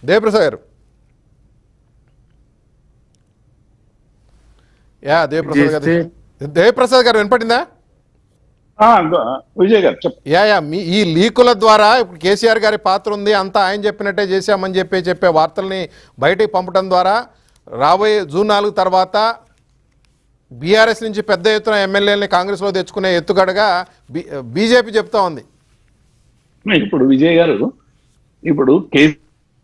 దేవప్రసాద్ గారు యా దేవప్రసాద్ గారు చేస్తే- దేవప్రసాద్ గారు వినపడిందా ఆ, గ- విజయ్ గారు చెప్పు యా యా మీ ఈ లీకుల ద్వారా ఇప్పుడు కేసీఆర్ గారి పాత్ర ఉంది అంతా ఆయన చెప్పినట్టే చేశామని చెప్పి చెప్పే వార్తల్ని బయటికి పంపడం ద్వారా రాబోయే జూన్ నాలుగు తర్వాత బీఆర్ఎస్ నుంచి పెద్ద ఎత్తున ఎమ్మెల్యేలని కాంగ్రెస్లో తెచ్చుకునే ఎత్తుగడగా బీ బీజేపీ చెప్తా ఉంది ఇప్పుడు విజయ్ గారు ఇప్పుడు కేసీఆర్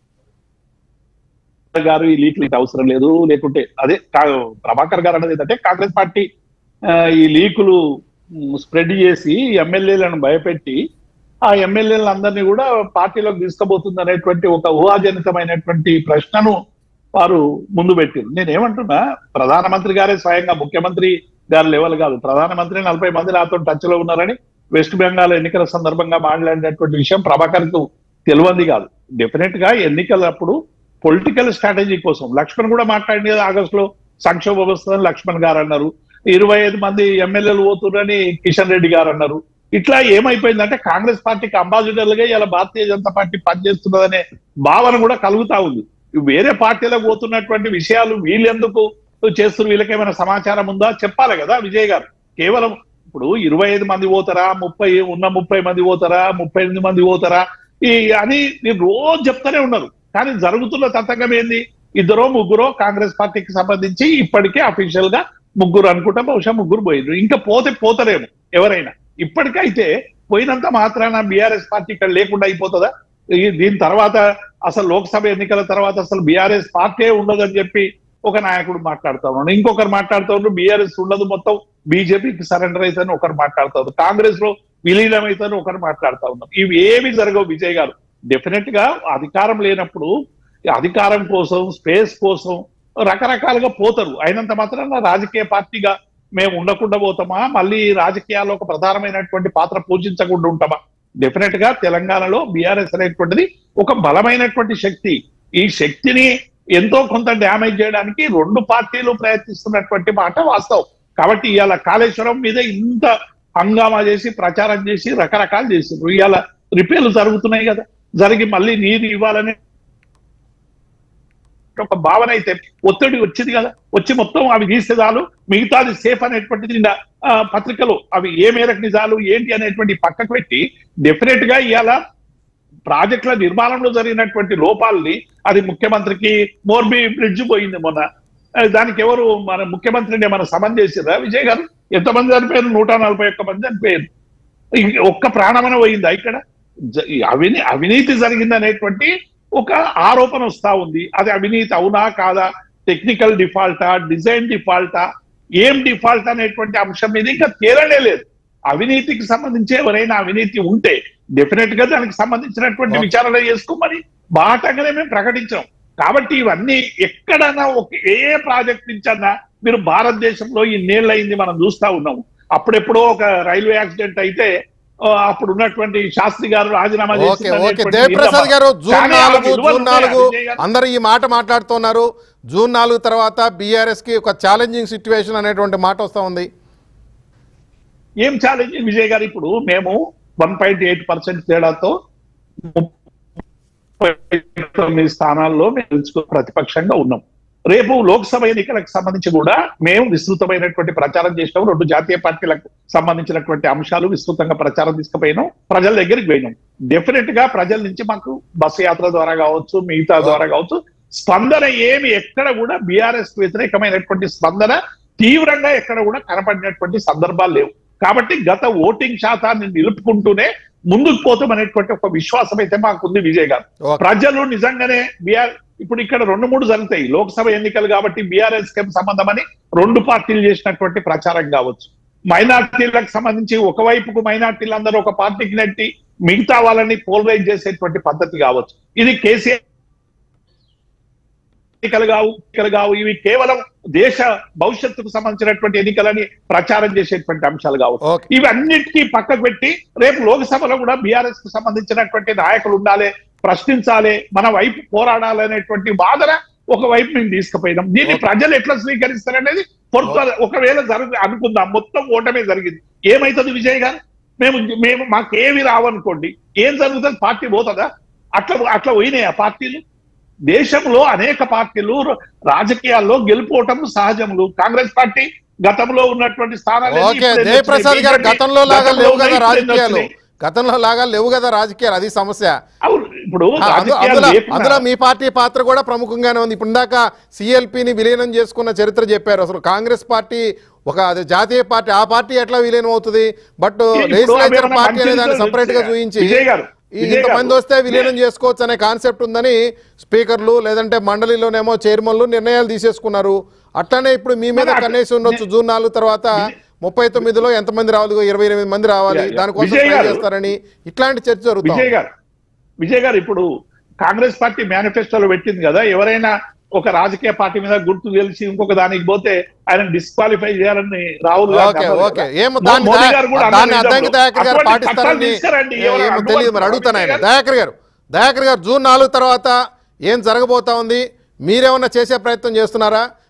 గారు ఈ లీక్ లీక్ అవసరం లేదు లేకుంటే అదే కా- ప్రభాకర్ గారు అన్నది ఏంటంటే కాంగ్రెస్ పార్టీ ఆ, ఈ లీకులు స్ప్రెడ్ చేసి ఎమ్మెల్యేలను భయపెట్టి ఆ ఎమ్మెల్యేలను అందరినీ కూడా పార్టీలోకి తీసుకుపోతుంది అనేటువంటి ఒక ఊహాజనితమైనటువంటి ప్రశ్నను వారు ముందు పెట్టారు నేనేమంటున్నా ప్రధానమంత్రి గారే స్వయంగా ముఖ్యమంత్రి గారి లెవెల్ కాదు ప్రధానమంత్రి నలభై మంది నాతో టచ్ లో ఉన్నారని వెస్ట్ బెంగాల్ ఎన్నికల సందర్భంగా మాట్లాడినటువంటి విషయం ప్రభాకర్ కు తెలియంది కాదు డెఫినెట్ గా ఎన్నికలప్పుడు పొలిటికల్ స్ట్రాటజీ కోసం లక్ష్మణ్ కూడా మాట్లాడింది కదా ఆగస్టు లో సంక్షోభ వస్తుందని లక్ష్మణ్ గారు అన్నారు ఇరవై ఐదు మంది ఎమ్మెల్యేలు పోతున్నారని కిషన్ రెడ్డి గారు అన్నారు ఇట్లా ఏమైపోయిందంటే కాంగ్రెస్ పార్టీకి అంబాసిడర్లుగా ఇలా భారతీయ జనతా పార్టీ పనిచేస్తున్నదనే భావన కూడా కలుగుతా ఉంది వేరే పార్టీలకు పోతున్నటువంటి విషయాలు వీళ్ళెందుకు చేస్తున్నారు వీళ్ళకేమైనా సమాచారం ఉందా చెప్పాలి కదా విజయ్ గారు కేవలం ఇప్పుడు ఇరవై ఐదు మంది పోతారా ముప్పై ఉన్న ముప్పై మంది పోతారా ముప్పై ఎనిమిది మంది పోతారా ఈ అని మీరు రోజు చెప్తానే ఉన్నారు కానీ జరుగుతున్న తతంగం ఏంది ఇద్దరో ముగ్గురో కాంగ్రెస్ పార్టీకి సంబంధించి ఇప్పటికే అఫీషియల్ గా ముగ్గురు అనుకుంటా బహుశా ముగ్గురు పోయినారు ఇంకా పోతే పోతారేమో ఎవరైనా ఇప్పటికైతే పోయినంత మాత్రాన బీఆర్ఎస్ పార్టీ ఇక్కడ లేకుండా అయిపోతుందా ఈ- దీని తర్వాత అసలు లోక్సభ ఎన్నికల తర్వాత అసలు బీఆర్ఎస్ పార్టీ ఉండదని చెప్పి ఒక నాయకుడు మాట్లాడుతా ఉన్నాడు ఇంకొకరు మాట్లాడుతూ ఉన్నారు బీఆర్ఎస్ ఉండదు మొత్తం బీజేపీకి సరెండర్ అవుతుందని ఒకరు మాట్లాడుతూ ఉన్నారు కాంగ్రెస్ లో విలీనం అవుతుందని ఒకరు మాట్లాడుతూ ఉన్నారు ఇవి ఏమి జరగవు విజయ్ గారు డెఫినెట్ గా అధికారం లేనప్పుడు ఈ అధికారం కోసం స్పేస్ కోసం రకరకాలుగా పోతారు అయినంత మాత్రాన రాజకీయ పార్టీగా మేము ఉండకుండా పోతామా మళ్ళీ రాజకీయాల్లో ఒక ప్రధానమైనటువంటి పాత్ర పోషించకుండా ఉంటామా డెఫినెట్ గా తెలంగాణలో బీఆర్ఎస్ అనేటువంటిది ఒక బలమైనటువంటి శక్తి ఈ శక్తిని ఎంతో కొంత డ్యామేజ్ చేయడానికి రెండు పార్టీలు ప్రయత్నిస్తున్నటువంటి మాట వాస్తవం కాబట్టి ఇవాళ కాళేశ్వరం మీద ఇంత హంగామా చేసి ప్రచారం చేసి రకరకాలు చేసిండ్రు ఇవాళ రిపేర్లు జరుగుతున్నాయి కదా జరిగి మళ్ళీ నీరు ఇవ్వాలని ఒక భావన అయితే ఒత్తిడి వచ్చింది కదా వచ్చి మొత్తం అవి తీస్తే చాలు మిగతాది సేఫ్ అనేటువంటిది నిన్న, ఆ, పత్రికలు అవి ఏ మేరకు నిజాలు ఏంటి అనేటువంటి పక్కకు పెట్టి డెఫినెట్ గా ఇవాళ ప్రాజెక్టుల నిర్మాణంలో జరిగినటువంటి లోపాలని అది ముఖ్యమంత్రికి మోర్బీ బ్రిడ్జ్ పోయింది మొన్న ఆ, దానికి ఎవరు మన ముఖ్యమంత్రిని ఏమైనా సమన్ చేసిరా విజయ్ గారు ఎంతమంది చనిపోయారు నూట నలభై ఒక్క మంది చనిపోయారు ఇంక ఒక్క ప్రాణమన పోయిందా ఇక్కడ జ- ఈ అవినీ అవినీతి జరిగింది అనేటువంటి ఒక ఆరోపణ వస్తా ఉంది అది అవినీతి అవునా కాదా టెక్నికల్ డిఫాల్టా డిజైన్ డిఫాల్టా ఏం డిఫాల్ట్ అనేటువంటి అంశం మీద ఇంకా తేలనే లేదు అవినీతికి సంబంధించి ఎవరైనా అవినీతి ఉంటే డెఫినెట్ గా దానికి సంబంధించినటువంటి Okay. విచారణ చేసుకోమని బాటంగానే మేము ప్రకటించాం కాబట్టి ఇవన్నీ ఎక్కడన్నా ఒక ఏ ప్రాజెక్ట్ నుంచి అన్నా మీరు భారతదేశంలో ఈ అయింది మనం చూస్తా ఉన్నాము అప్పుడెప్పుడో ఒక రైల్వే యాక్సిడెంట్ అయితే ఆ, అప్పుడు ఉన్నటువంటి శాస్త్రి గారు రాజీనామా ఓకే చేసింది ఓకే అనేటువంటి జయప్రసాద్ నిందమ. గారు జూన్ కానీ ఆ నాలుగు విలువలు జూన్ ఉన్నాయా, నాలుగు విజయ్ గారు? అందరూ ఈ మాట మాట్లాడుతున్నారు జూన్ నాలుగు తర్వాత బీఆర్ఎస్ కి ఒక ఛాలెంజింగ్ సిచ్యువేషన్ అనేటువంటి మాట వస్తా ఉంది ఏం ఛాలెంజ్ విజయ్ గారు ఇప్పుడు మేము వన్ పాయింట్ ఎయిట్ పర్సెంట్ తేడాతో ముప్పై తొమ్మిది స్థానాల్లో మేము నిలుచుకో ప్రతిపక్షంగా ఉన్నాం రేపు లోక్సభ ఎన్నికలకు సంబంధించి కూడా మేము విస్తృతమైనటువంటి ప్రచారం చేసినాం రెండు జాతీయ పార్టీలకు సంబంధించినటువంటి అంశాలు విస్తృతంగా ప్రచారం తీసుకుపోయినాం ప్రజల దగ్గరికి పోయినాం డెఫినెట్ గా ప్రజల నుంచి మాకు బస్సు యాత్ర ద్వారా కావచ్చు మిగతా ద్వారా కావచ్చు స్పందన ఏమి ఎక్కడ కూడా బీఆర్ఎస్ వ్యతిరేకమైనటువంటి స్పందన తీవ్రంగా ఎక్కడ కూడా కనపడినటువంటి సందర్భాలు లేవు కాబట్టి గత ఓటింగ్ శాతాన్ని నిలుపుకుంటూనే ముందుకు పోతాం అనేటువంటి ఒక విశ్వాసం అయితే మాకుంది విజయ్ గారు ఓకే. ప్రజలు నిజంగానే బీఆర్ ఇప్పుడు ఇక్కడ రెండు మూడు జరుగుతాయి లోక్సభ ఎన్నికలు కాబట్టి బీఆర్ఎస్ కి సంబంధం అని రెండు పార్టీలు చేసినటువంటి ప్రచారం కావచ్చు మైనార్టీలకు సంబంధించి ఒకవైపుకు మైనార్టీలు అందరూ ఒక పార్టీకి నెట్టి మిగతా వాళ్ళని పోలరైజ్ చేసేటువంటి పద్ధతి కావచ్చు ఇది కేసీఆర్ ఎన్నికలు కావు ఎన్నికలు కావు ఇవి కేవలం దేశ భవిష్యత్తుకు సంబంధించినటువంటి ఎన్నికలని ప్రచారం చేసేటువంటి అంశాలు కావచ్చు ఓకే. ఇవన్నిటికీ పక్కకు పెట్టి రేపు లోక్సభలో కూడా బీఆర్ఎస్ కు సంబంధించినటువంటి నాయకులు ఉండాలి ప్రశ్నించాలి మన వైపు పోరాడాలి అనేటువంటి వాదన ఒక వైపు మేము తీసుకుపోయినాం దీన్ని ఓకే. ప్రజలు ఎట్లా స్వీకరిస్తారనేది పొరుత ఒకవేళ జరుగు అనుకుందాం మొత్తం ఓటమే జరిగింది ఏమైతుంది విజయ్ గారు మేము మేము మాకేమి రావనుకోండి ఏం జరుగుతుంది పార్టీ పోతుందా అట్లా అట్లా పోయినాయి ఆ పార్టీలు దేశంలో అనేక పార్టీలు రాజకీయాల్లో గెలుపోవటం సహజములు కాంగ్రెస్ పార్టీ గతంలో ఉన్నటువంటి స్థానాలు ఓకే జయప్రసాద్ గారు గతంలో లాగా లేవు కదా రాజకీయాలు గతంలో లాగా లేవు కదా రాజకీయాలు అది సమస్య అవును ఇప్పుడు ఆ, అందు- రాజకీయాలు అందులో లేకున్నా- అందులో మీ పార్టీ పాత్ర కూడా ప్రముఖంగానే ఉంది ఇప్పుడు ఇందాక సిఎల్పిని విలీనం చేసుకున్న చరిత్ర చెప్పారు అసలు కాంగ్రెస్ పార్టీ ఒక అది జాతీయ పార్టీ ఆ పార్టీ ఎట్లా విలీనం అవుతుంది బట్ ఇప్పుడు లెజిస్లేచర్ అవేమన్నా పార్టీ అనే దాన్ని మంచి సపరేట్ గా విజయ్ చూపించి విజయ్ గారు, ఈ విజయ్ ఇంతమంది గారు, వస్తే విలీనం చేసుకోవచ్చు అనే కాన్సెప్ట్ ఉందని స్పీకర్లు లేదంటే మండలిలోనేమో చైర్మన్లు నిర్ణయాలు తీసేసుకున్నారు అట్లానే ఇప్పుడు మీ మీద మరి అట్లా- కన్నేసి ఉండొచ్చు జూన్ నాలుగు తర్వాత ముప్పై తొమ్మిదిలో ఎంతమంది రావాలి ఇరవై ఎనిమిది మంది రావాలి యా, యా. దానికోసం విజయ్ ట్రై గారు, చేస్తారని ఇట్లాంటి చర్చ జరుగుతుంది విజయ్ గారు విజయ్ గారు ఇప్పుడు కాంగ్రెస్ పార్టీ మేనిఫెస్టోలో పెట్టింది కదా ఎవరైనా ఒక రాజకీయ పార్టీ మీద గుర్తు తెలిసి ఇంకొక దానికి పోతే ఆయన డిస్క్వాలిఫై చేయాలని రాహుల్ గాంధీ ఓకే అన్నారు ఓకే కదా. ఏమో మో- దాన్ని మోదీ దయా- గారు కూడా దాన్ని అన్నారు అద్దంకి ఇంతకు. దయాకర్ గారు అటువంటి చట్టాలు పాటిస్తారని తీసుకురండి. ఎవరు ఏమో అడ్డు తెలియదు మరి పడుతున్నారు? అడుగుతాను ఆయన విజయ్ గారు. దయాకర్ గారు దయాకర్ గారు జూన్ నాలుగు తర్వాత ఏం జరగబోతా ఉంది మీరేమన్నా చేసే ప్రయత్నం చేస్తున్నారా